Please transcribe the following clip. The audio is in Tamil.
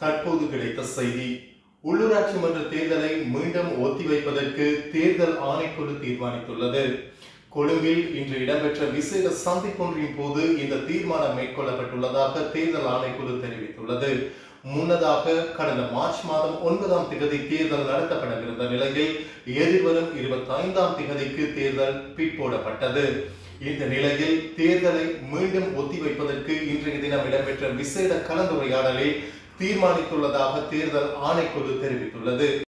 தற்போது கிடைத்த செய்தி உள்ளூராட்சி மன்ற தேர்தலை மீண்டும் ஒத்திவைப்பதற்கு தேர்தல் ஆணைக்குழு தீர்மானித்துள்ளது கொழும்பில் இன்று இடம்பெற்ற விசேட சந்திப்பொன்றின் போது இந்த தீர்மானம் மேற்கொள்ளப்பட்டுள்ளதாக தேர்தல் ஆணைக்குழு தெரிவித்துள்ளது முன்னதாக கடந்த மார்ச் மாதம் ஒன்பதாம் திகதி தேர்தல் நடத்தப்படவிருந்த நிலையில் எதிர்வரும் இருபத்தி ஐந்தாம் திகதிக்கு தேர்தல் பிற்போடப்பட்டது இந்த நிலையில் தேர்தலை மீண்டும் ஒத்திவைப்பதற்கு இன்றைய தினம் இடம்பெற்ற விசேட கலந்துரையாடலில் தீர்மானித்துள்ளதாக தேர்தல் ஆணைக்குழு தெரிவித்துள்ளது